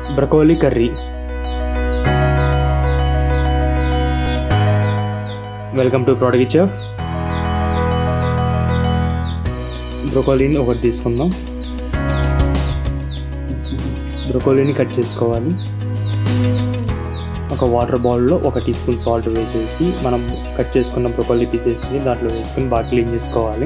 broccoli curry welcome to product chef బ్రొకోలీని ఒకటి తీసుకుందాం బ్రొకోలీని కట్ చేసుకోవాలి ఒక వాటర్ బౌల్లో ఒక టీ స్పూన్ సాల్ట్ వేసేసి మనం కట్ చేసుకున్న బ్రొకోలీ పీసెస్ని దాంట్లో వేసుకొని బాగా క్లీన్ చేసుకోవాలి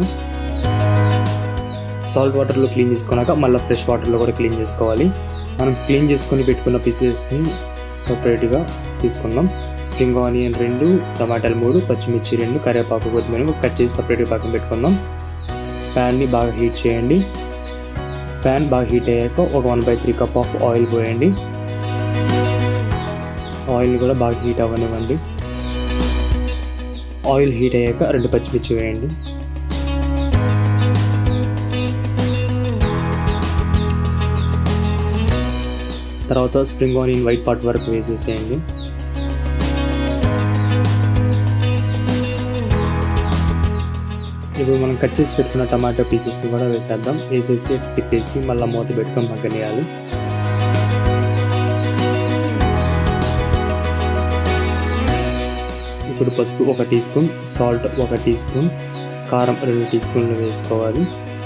సాల్ట్ వాటర్లో క్లీన్ చేసుకున్నాక మళ్ళీ ఫ్రెష్ వాటర్లో కూడా క్లీన్ చేసుకోవాలి మనం క్లీన్ చేసుకొని పెట్టుకున్న పీసెస్ని సపరేట్గా తీసుకుందాం స్ప్రింగ్ ఆనియన్ రెండు టమాటాలు మూడు పచ్చిమిర్చి రెండు కరివేపాకు కొత్తిమీర కట్ చేసి సపరేట్గా పక్కన పెట్టుకుందాం ప్యాన్ని బాగా హీట్ చేయండి ప్యాన్ బాగా హీట్ అయ్యాక ఒక one by three cup of oil పోయండి ఆయిల్ని కూడా బాగా హీట్ అవ్వనివ్వండి ఆయిల్ హీట్ అయ్యాక రెండు పచ్చిమిర్చి వేయండి తర్వాత స్ప్రింగ్ ఆనియన్ వైట్ పార్ట్ వరకు వేసేసేయండి ఇప్పుడు మనం కట్ చేసి పెట్టుకున్న టమాటో పీసెస్ని కూడా వేసేద్దాం వేసేసి తిప్పేసి మళ్ళీ మూత పెట్టుకొని మగ్గనియాలి ఇప్పుడు పసుపు ఒక టీ స్పూన్ సాల్ట్ ఒక టీ స్పూన్ కారం రెండు టీ స్పూన్లు వేసుకోవాలి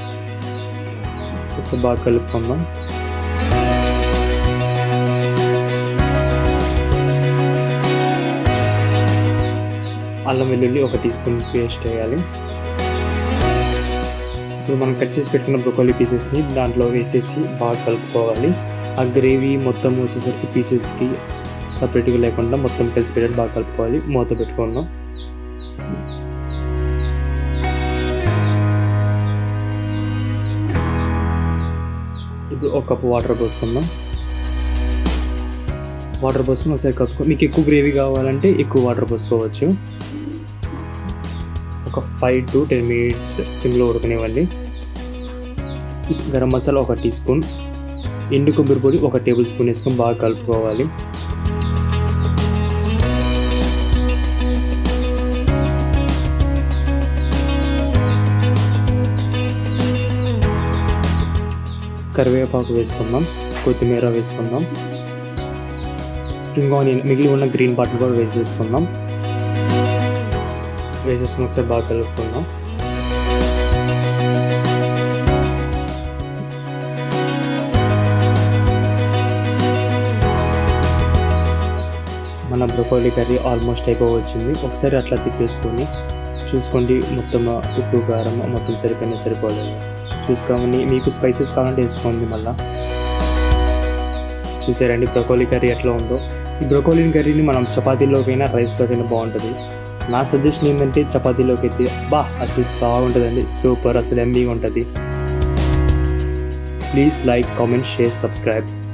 ఒకసారి బాగా కలుపుకుందాం అల్లం వెల్లుల్లి ఒక టీ స్పూన్ పేస్ట్ వేయాలి ఇప్పుడు మనం కట్ చేసి పెట్టుకున్న బ్రొకోలీ పీసెస్ని దాంట్లో వేసేసి బాగా కలుపుకోవాలి ఆ గ్రేవీ మొత్తం వచ్చేసరికి పీసెస్కి సపరేట్గా లేకుండా మొత్తం కలిసి పెట్టేది బాగా కలుపుకోవాలి మూత పెట్టుకుందాం ఇప్పుడు ఒక కప్పు వాటర్ పోసుకుందాం వాటర్ పోసుకుని ఒకసారి కలుపుకో మీకు ఎక్కువ గ్రేవీ కావాలంటే ఎక్కువ వాటర్ పోసుకోవచ్చు ఒక ఫైవ్ టు టెన్ మినిట్స్ సిమ్లో ఉడకనివ్వండి గరం మసాలా ఒక టీ స్పూన్ ఎండు కొబ్బరి పొడి ఒక టేబుల్ స్పూన్ వేసుకొని బాగా కలుపుకోవాలి కరివేపాకు వేసుకుందాం కొత్తిమీర వేసుకుందాం స్ప్రింగ్ ఆనియన్ మిగిలి ఉన్న గ్రీన్ పార్ట్ కూడా వేసేసుకుందాం వేసేసుకుని ఒకసారి బాగా కలుపుకుందాం మన బ్రొకోలీ కర్రీ ఆల్మోస్ట్ అయిపోవచ్చింది ఒకసారి అట్లా తిప్పేసుకొని చూసుకోండి మొత్తం ఉప్పు కారం మొత్తం సరిపోయినా సరిపోలేదు చూసుకోమని మీకు స్పైసెస్ కావాలంటే వేసుకోండి మళ్ళీ చూసారండి బ్రొకోలీ కర్రీ ఎట్లా ఉందో ఈ బ్రొకోలీ కర్రీని మనం చపాతీలోకైనా రైస్లోకైనా బాగుంటుంది నా సజెషన్ ఏంటంటే చపాతీలోకి అయితే బా అసలు బాగుంటుందండి సూపర్ అసలు ఎంబీగా ఉంటుంది please like comment share subscribe